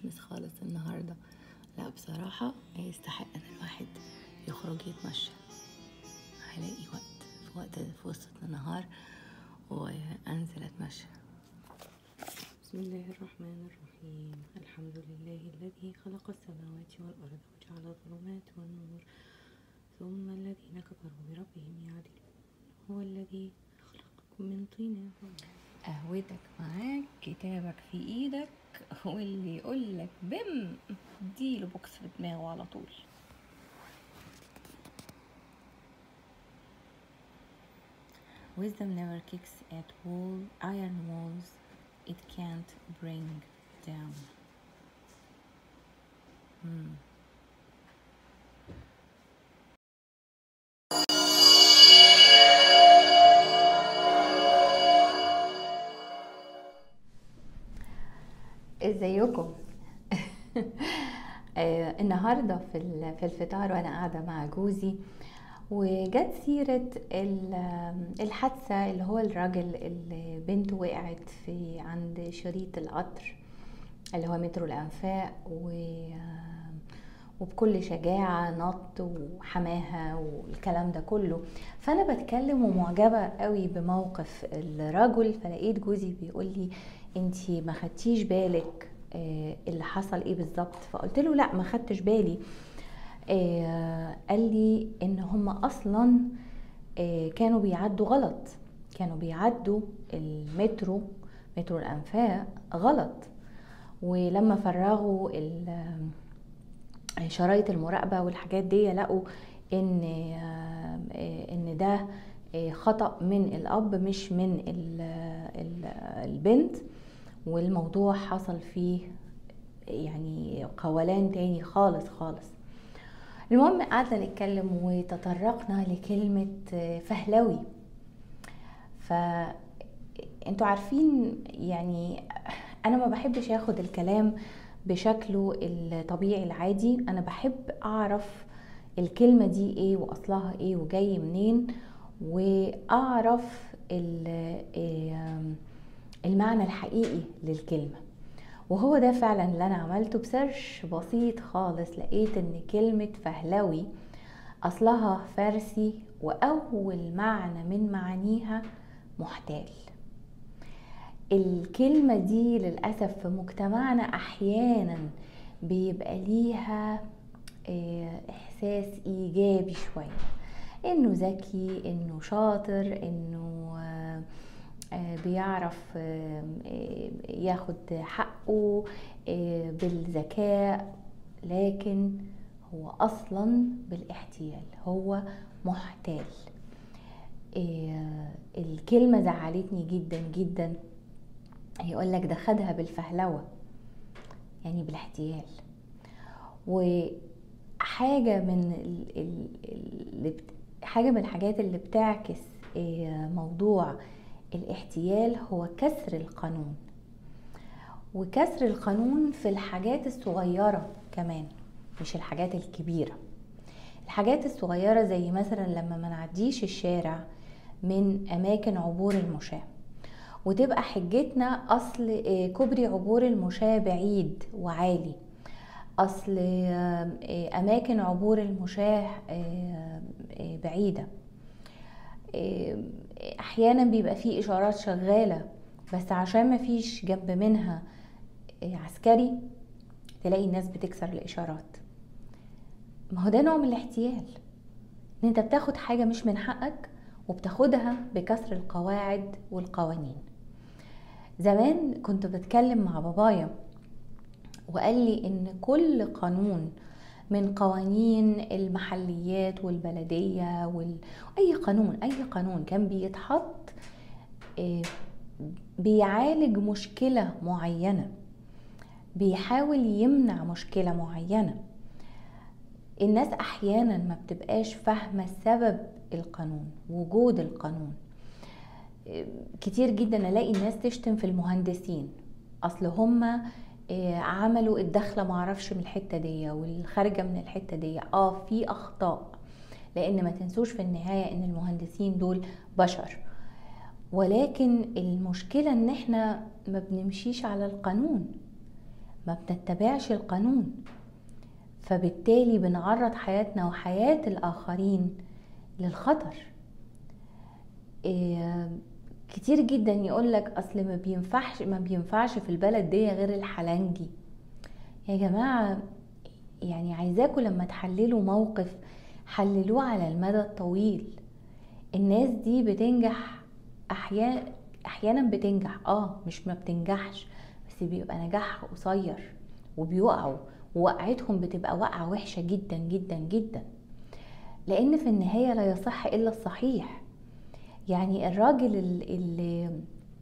مشمس خالص النهاردة لا بصراحة يستحق ان الواحد يخرج يتمشى هلاقي وقت في وقت في وسط النهار وانزل اتمشى بسم الله الرحمن الرحيم الحمد لله الذي خلق السماوات والأرض وجعل الظلمات والنور ثم الذين كفروا بربهم يعدلون هو الذي خلقكم من طين قهوتك معاك كتابك في ايدك واللي يقولك بم اديله بوكس في دماغه على طول Wisdom never kicks at wall, iron walls it can't bring down. Hmm. ازيكم آه، النهارده في ال- في الفطار وانا قاعده مع جوزي وجت سيرة ال- الحادثة اللي هو الراجل اللي بنته وقعت في عند شريط القطر اللي هو مترو الأنفاق و وبكل شجاعة نط وحماها والكلام ده كله فأنا بتكلم ومعجبة قوي بموقف الرجل فلقيت جوزي بيقول لي انتي ما خدتيش بالك آه، اللي حصل ايه بالظبط فقلت له لا ما خدتش بالي آه، قال لي ان هم اصلا آه، كانوا بيعدوا غلط كانوا بيعدوا المترو مترو الانفاق غلط ولما فرغوا ال- شرايط المراقبه والحاجات دي لقوا ان آه، آه، ان ده آه، خطأ من الاب مش من ال- ال- البنت والموضوع حصل فيه يعني قولان تاني خالص خالص المهم قعدنا نتكلم وتطرقنا لكلمة فهلوي ف انتوا عارفين يعني انا ما بحبش اخد الكلام بشكله الطبيعي العادي انا بحب اعرف الكلمة دي ايه واصلها ايه وجاي منين واعرف ال- إيه المعنى الحقيقي للكلمة وهو ده فعلا اللي انا عملته بسيرش بسيط خالص لقيت ان كلمة فهلوي اصلها فارسي واول معنى من معانيها محتال الكلمة دي للأسف في مجتمعنا أحيانا بيبقى ليها آه، إحساس إيجابي شوية إنه ذكي إنه شاطر إنه آه، آه، بيعرف آه، آه، ياخد حقه آه، بالذكاء لكن هو أصلا بالاحتيال هو محتال آه، الكلمة زعلتني جدا جدا يقول لك ده خدها بالفهلوة يعني بالاحتيال وحاجة من ال- ال- اللي بت- حاجة من الحاجات اللي بتعكس آه، موضوع الاحتيال هو كسر القانون وكسر القانون في الحاجات الصغيرة كمان مش الحاجات الكبيرة الحاجات الصغيرة زي مثلا لما ما نعديش الشارع من أماكن عبور المشاة وتبقى حجتنا أصل آه، كوبري عبور المشاة بعيد وعالي أصل آه، آه، أماكن عبور المشاة آه، آه، بعيدة آه، أحيانا بيبقى فيه إشارات شغالة بس عشان ما فيش جنب منها آه، عسكري تلاقي الناس بتكسر الإشارات ما هو ده نوع من الاحتيال ان انت بتاخد حاجة مش من حقك وبتاخدها بكسر القواعد والقوانين زمان كنت بتكلم مع بابايا وقال لي ان كل قانون من قوانين المحليات والبلدية وال... أي قانون أي قانون كان بيتحط آه، بيعالج مشكلة معينة بيحاول يمنع مشكلة معينة الناس احيانا ما بتبقاش فاهمه سبب القانون وجود القانون كتير جدا الاقي الناس تشتم في المهندسين اصل هما آه، عملوا الدخله معرفش من الحته دي والخارجه من الحته دي اه في اخطاء لان ما تنسوش في النهايه ان المهندسين دول بشر ولكن المشكله ان احنا ما بنمشيش على القانون ما بنتبعش القانون فبالتالي بنعرض حياتنا وحياة الآخرين للخطر إيه كتير جدا يقولك أصل ما بينفعش ما بينفعش في البلد دي غير الحلنجي يا جماعة يعني عايزاكم لما تحللوا موقف حللوه على المدى الطويل الناس دي بتنجح أحيانا أحيانا بتنجح اه مش ما بتنجحش بس بيبقى نجاح قصير وبيقعوا ووقعتهم بتبقى وقعة وحشة جدا جدا جدا لأن في النهاية لا يصح إلا الصحيح يعني الراجل اللي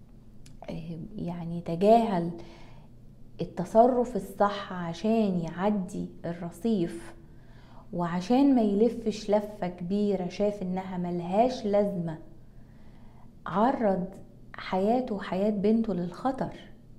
يعني تجاهل التصرف الصح عشان يعدي الرصيف وعشان ما يلفش لفة كبيرة شاف انها ملهاش لازمة عرض حياته وحياة بنته للخطر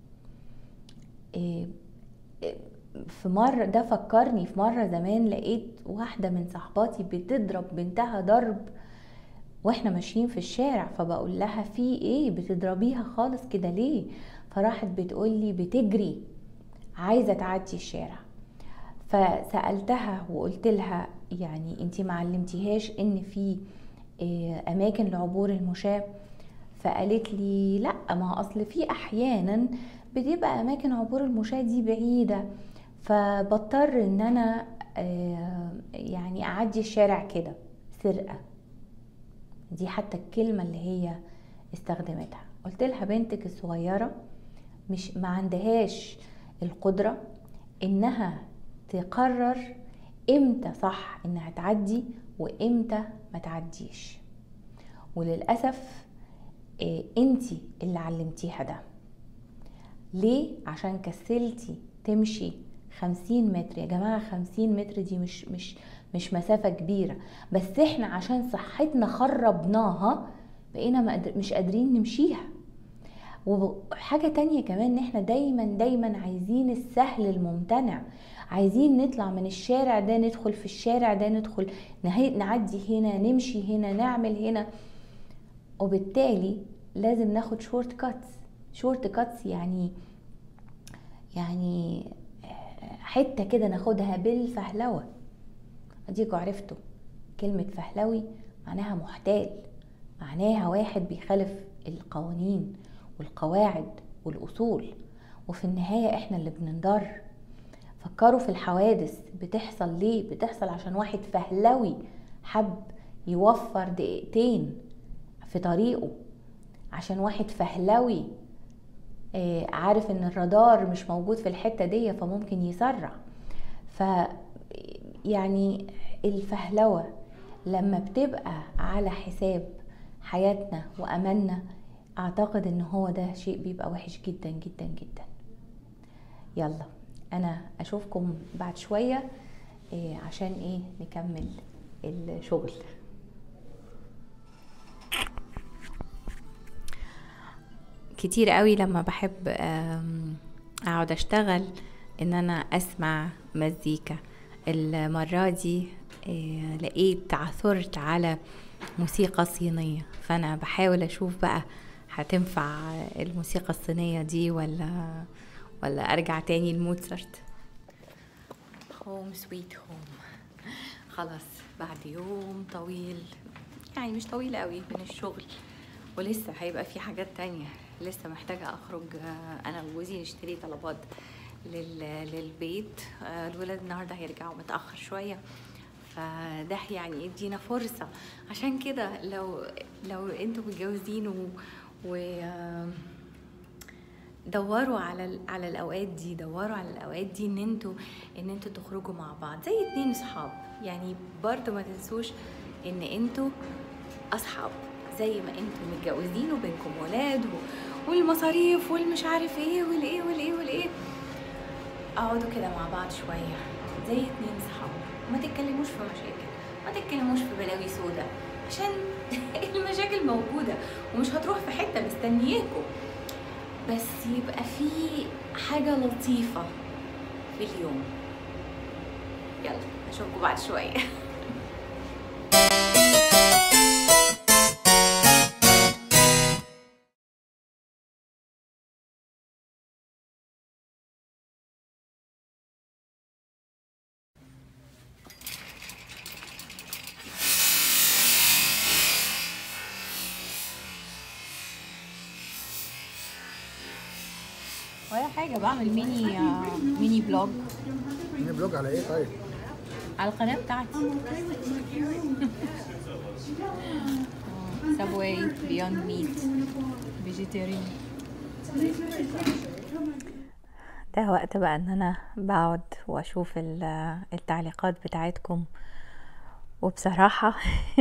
في مرة ده فكرني في مرة زمان لقيت واحدة من صحباتي بتضرب بنتها ضرب واحنا ماشيين في الشارع فبقول لها في ايه بتضربيها خالص كده ليه فراحت بتقولي بتجري عايزة تعدي الشارع فسألتها وقلت لها يعني انتي معلمتيهاش ان في اماكن لعبور المشاة فقالت لي لا ما اصل في احيانا بتبقى اماكن عبور المشاة دي بعيدة فبضطر ان انا يعني اعدي الشارع كده سرقة دي حتى الكلمة اللي هي استخدمتها قلت لها بنتك الصغيرة مش ما عندهاش القدرة انها تقرر امتى صح انها تعدي وامتى ما تعديش وللأسف إيه انتي اللي علمتيها ده ليه عشان كسلتي تمشي خمسين متر يا جماعة خمسين متر دي مش مش مش مسافة كبيرة بس احنا عشان صحتنا خربناها بقينا مش قادرين نمشيها وحاجة تانية كمان ان احنا دايما دايما عايزين السهل الممتنع عايزين نطلع من الشارع ده ندخل في الشارع ده ندخل نعدي هنا نمشي هنا نعمل هنا وبالتالي لازم ناخد شورت كاتس شورت كاتس يعني يعني حته كده ناخدها بالفهلوه اديكوا عرفتوا كلمه فهلوي معناها محتال معناها واحد بيخالف القوانين والقواعد والاصول وفي النهايه احنا اللي بننضر فكروا في الحوادث بتحصل ليه بتحصل عشان واحد فهلوي حب يوفر دقيقتين في طريقه عشان واحد فهلوي عارف ان الرادار مش موجود في الحته دي فممكن يسرع ف يعني الفهلوه لما بتبقى على حساب حياتنا واملنا اعتقد ان هو ده شيء بيبقى وحش جدا جدا جدا يلا انا اشوفكم بعد شويه عشان ايه نكمل الشغل كتير قوي لما بحب اقعد اشتغل ان انا اسمع مزيكا المرة دي لقيت عثرت على موسيقى صينية فانا بحاول اشوف بقى هتنفع الموسيقى الصينية دي ولا ولا ارجع تاني لموتسرت هوم سويت هوم خلاص بعد يوم طويل يعني مش طويل قوي من الشغل ولسه هيبقى في حاجات تانية لسه محتاجة أخرج أنا وجوزي نشتري طلبات للبيت الولاد النهاردة هيرجعوا متأخر شوية فده يعني يدينا فرصة عشان كده لو لو انتوا متجوزين و, و دوروا على على الاوقات دي دوروا على الاوقات دي ان انتوا ان انتوا تخرجوا مع بعض زي اتنين صحاب يعني برضو ما تنسوش ان انتوا اصحاب زي ما انتوا متجوزين وبينكم ولاد و... والمصاريف والمش عارف ايه والايه والايه والايه اقعدوا كده مع بعض شويه زي اتنين صحاب ما تتكلموش في مشاكل ما تتكلموش في بلاوي سودا عشان المشاكل موجوده ومش هتروح في حته مستنياكم بس يبقى في حاجه لطيفه في اليوم يلا اشوفكم بعد شويه ولا حاجة بعمل ميني آه، ميني بلوج ميني بلوج على ايه طيب؟ على القناة بتاعتي سابواي بيوند ميت فيجيتيريان ده وقت بقى ان انا بقعد واشوف ال- التعليقات بتاعتكم وبصراحة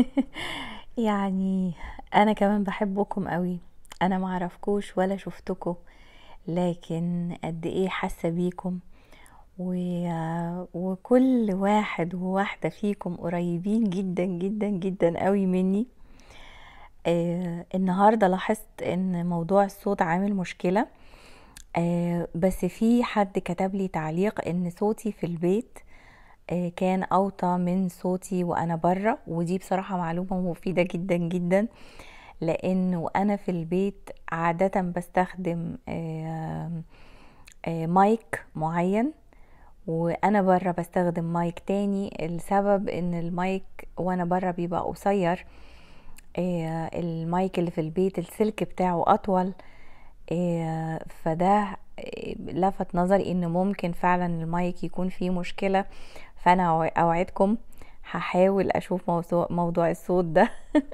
يعني انا كمان بحبكم قوي انا معرفكوش ولا شفتكم لكن قد ايه حاسة بيكم و... وكل واحد وواحدة فيكم قريبين جدا جدا جدا قوي مني آه النهاردة لاحظت ان موضوع الصوت عامل مشكلة آه بس في حد كتب لي تعليق ان صوتي في البيت آه كان اوطى من صوتي وانا بره ودي بصراحة معلومة مفيدة جدا جدا لان وانا في البيت عادة بستخدم آه آه مايك معين وانا بره بستخدم مايك تاني السبب ان المايك وانا بره بيبقى قصير آه، المايك اللي في البيت السلك بتاعه اطول آه، فده آه، لفت نظري ان ممكن فعلا المايك يكون فيه مشكلة فانا أوع- اوعدكم هحاول اشوف موضوع, موضوع الصوت ده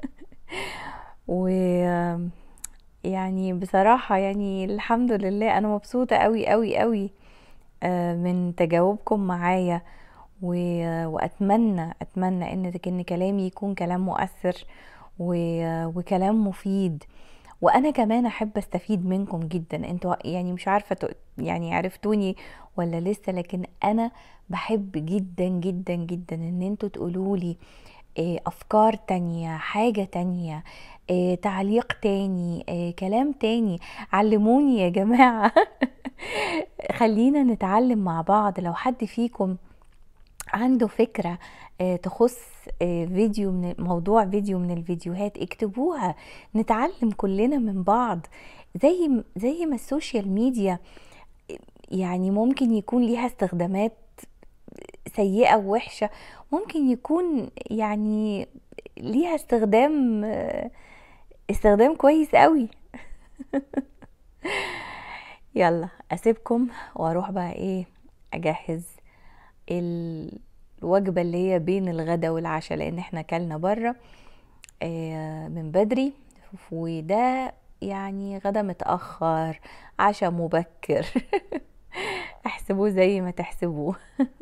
و يعني بصراحة يعني الحمد لله انا مبسوطة قوي قوي قوي آه، من تجاوبكم معايا و- واتمنى اتمنى ان ان كلامي يكون كلام مؤثر و- وكلام مفيد وانا كمان احب استفيد منكم جدا انتوا يعني مش عارفه تق- يعني عرفتوني ولا لسه لكن انا بحب جدا جدا جدا ان انتوا تقولوا لي افكار تانية حاجه تانية إيه، تعليق تاني إيه، كلام تاني علموني يا جماعه خلينا نتعلم مع بعض لو حد فيكم عنده فكرة آه، تخص آه، فيديو من موضوع فيديو من الفيديوهات اكتبوها نتعلم كلنا من بعض زي زي ما السوشيال ميديا يعني ممكن يكون ليها استخدامات سيئة ووحشة ممكن يكون يعني ليها استخدام آه، استخدام كويس قوي يلا اسيبكم واروح بقى ايه اجهز الوجبة اللي هي بين الغدا والعشاء لان احنا كلنا بره آه، من بدري وده يعني غدا متأخر عشاء مبكر احسبوه زي ما تحسبوه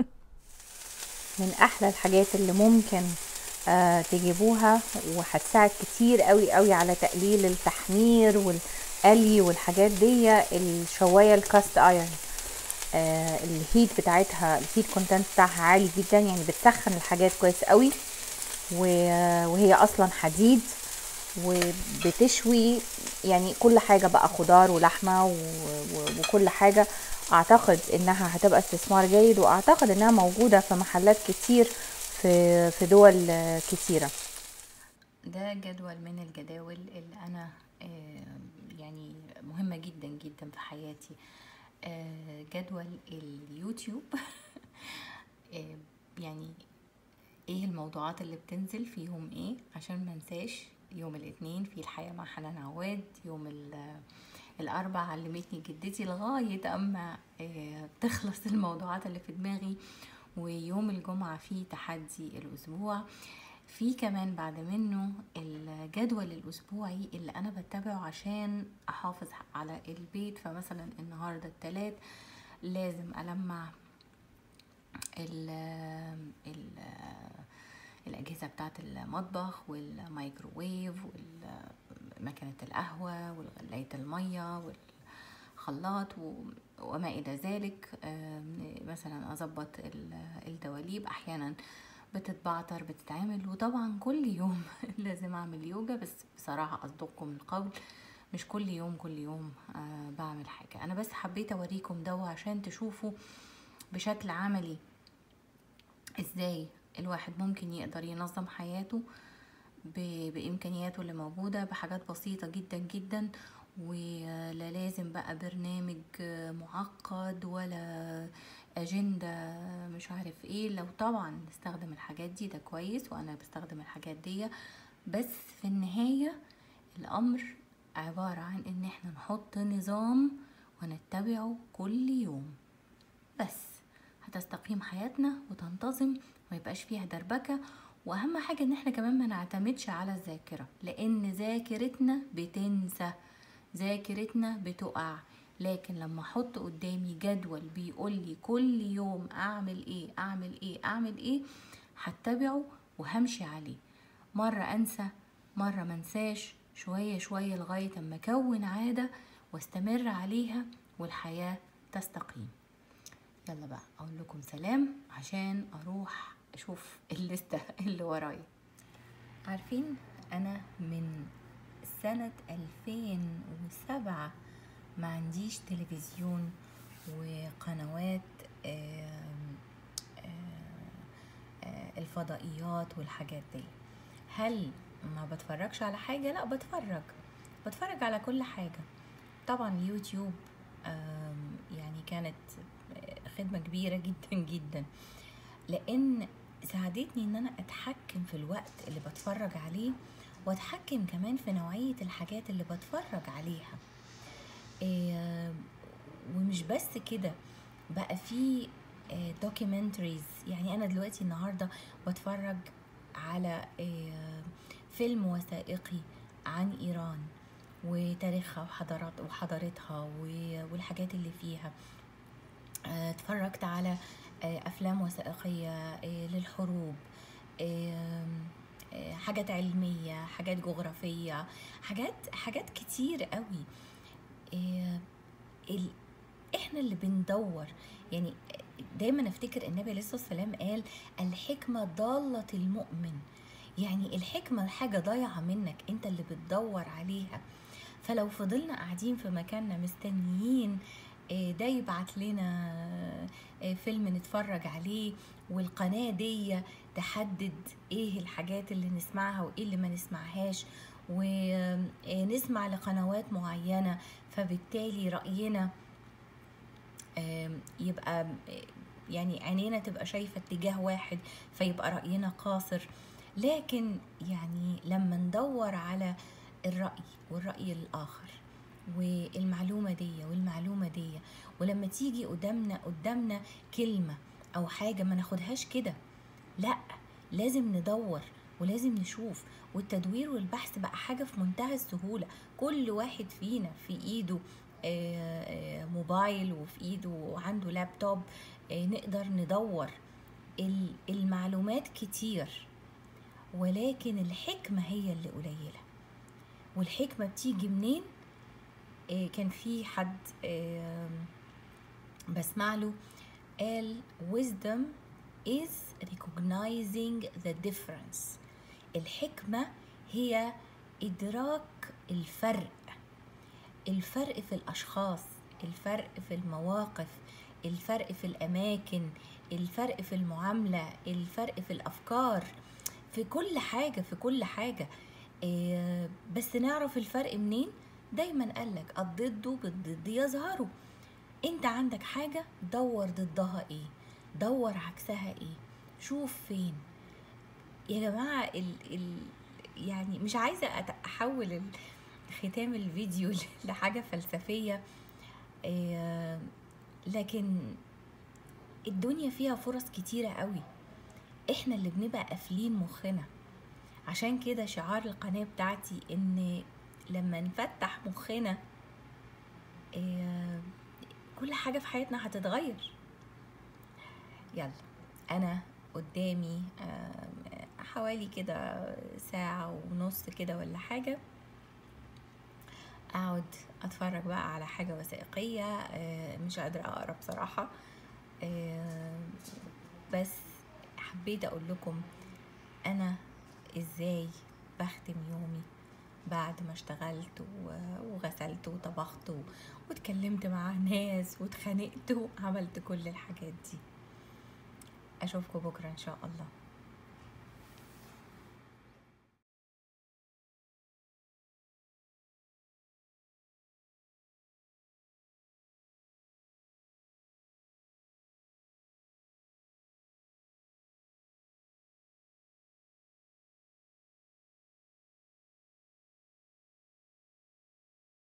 من احلى الحاجات اللي ممكن آه تجيبوها وهتساعد كتير قوي قوي على تقليل التحمير والقلي والحاجات دي الشوايه الكاست ايرون آه الهيت بتاعتها الهيت كونتنت بتاعها عالي جدا يعني بتسخن الحاجات كويس قوي و- وهي اصلا حديد وبتشوي يعني كل حاجه بقى خضار ولحمه و- و- وكل حاجه اعتقد انها هتبقى استثمار جيد واعتقد انها موجوده في محلات كتير في في دول آه، كتيره ده جدول من الجداول اللي انا آه، يعني مهمه جدا جدا في حياتي آه، جدول اليوتيوب آه، يعني ايه الموضوعات اللي بتنزل فيهم ايه عشان ما انساش يوم الاثنين في الحياة مع حنان عواد يوم ال- الاربع علمتني جدتي لغاية اما آه، بتخلص الموضوعات اللي في دماغي ويوم الجمعة في تحدي الاسبوع في كمان بعد منه الجدول الاسبوعي اللي انا بتبعه عشان احافظ على البيت فمثلا النهارده التلات لازم المع ال ال الأجهزة بتاعة المطبخ والمايكروويف ومكنة القهوة وغلاية المية والخلاط و- وما إلى ذلك آم، مثلا أظبط ال- الدواليب أحيانا بتتبعتر بتتعمل وطبعا كل يوم لازم أعمل يوجا بس بصراحة أصدقكم القول مش كل يوم كل يوم آه بعمل حاجة أنا بس حبيت أوريكم ده عشان تشوفوا بشكل عملي ازاي الواحد ممكن يقدر ينظم حياته ب- بإمكانياته اللي موجودة بحاجات بسيطة جدا جدا ولا لازم بقى برنامج معقد ولا أجندة مش عارف ايه لو طبعا نستخدم الحاجات دي ده كويس وأنا بستخدم الحاجات دي بس في النهاية الأمر عبارة عن إن احنا نحط نظام ونتبعه كل يوم بس هتستقيم حياتنا وتنتظم وما يبقاش فيها دربكة واهم حاجة ان احنا كمان ما نعتمدش على الذاكرة لان ذاكرتنا بتنسى ذاكرتنا بتقع لكن لما احط قدامي جدول بيقول لي كل يوم اعمل ايه اعمل ايه اعمل ايه هتبعه وهمشي عليه مرة انسى مرة منساش شوية شوية لغاية اما اكون عادة واستمر عليها والحياة تستقيم يلا بقى اقول لكم سلام عشان اروح اشوف الليستة اللي ورايا عارفين انا من سنة 2007 ما عنديش تلفزيون وقنوات آم، آه، آه، الفضائيات والحاجات دي هل ما بتفرجش على حاجة لا بتفرج بتفرج على كل حاجة طبعا اليوتيوب آم، يعني كانت خدمة كبيرة جدا جدا لان ساعدتني ان انا اتحكم في الوقت اللي بتفرج عليه واتحكم كمان في نوعية الحاجات اللي بتفرج عليها إيه، ومش بس كده بقى في دوكيومنتريز يعني انا دلوقتي النهارده بتفرج على إيه، فيلم وثائقي عن ايران وتاريخها وحضارات وحضارتها و- والحاجات اللي فيها آه، اتفرجت على آه، افلام وثائقيه آه، للحروب آه، آه، حاجات علميه حاجات جغرافيه حاجات حاجات كتير قوي آه، ال... احنا اللي بندور يعني دايما افتكر النبي عليه الصلاه والسلام قال الحكمه ضاله المؤمن يعني الحكمه حاجه ضايعه منك انت اللي بتدور عليها فلو فضلنا قاعدين في مكاننا مستنيين آه، ده يبعت لنا آه، فيلم نتفرج عليه والقناة دي تحدد ايه الحاجات اللي نسمعها وايه اللي ما نسمعهاش ونسمع لقنوات معينة فبالتالي رأينا آم، يبقى آم، يعني عينينا تبقى شايفة اتجاه واحد فيبقى رأينا قاصر لكن يعني لما ندور على الرأي والرأي الآخر والمعلومة دي والمعلومة دي ولما تيجي قدامنا قدامنا كلمة أو حاجة ما ناخدهاش كده لا لازم ندور ولازم نشوف والتدوير والبحث بقى حاجة في منتهى السهولة كل واحد فينا في ايده آه، آه، موبايل وفي ايده عنده لابتوب آه، نقدر ندور ال- المعلومات كتير ولكن الحكمة هي اللي قليلة والحكمة بتيجي منين آه، كان في حد آه، بسمع له قال wisdom is recognizing the difference الحكمة هي إدراك الفرق الفرق في الأشخاص الفرق في المواقف الفرق في الأماكن الفرق في المعاملة الفرق في الأفكار في كل حاجة في كل حاجة إيه، بس نعرف الفرق منين دايما قالك الضد بالضد يظهروا انت عندك حاجة دور ضدها ايه دور عكسها ايه شوف فين يا جماعة ال ال يعني مش عايزة أت- أحول ال- ختام الفيديو لحاجة فلسفية إيه، لكن الدنيا فيها فرص كتيرة قوي احنا اللي بنبقى قافلين مخنا عشان كده شعار القناة بتاعتي ان لما نفتح مخنا إيه، كل حاجة في حياتنا هتتغير يلا انا قدامي آم، حوالي كده ساعة ونص كده ولا حاجة اقعد اتفرج بقى على حاجة وثائقية آه، مش قادرة اقرا بصراحة آه، بس حبيت اقول لكم انا ازاي بختم يومي بعد ما اشتغلت و- وغسلت وطبخت و- واتكلمت مع ناس واتخانقت وعملت كل الحاجات دي اشوفكم بكره ان شاء الله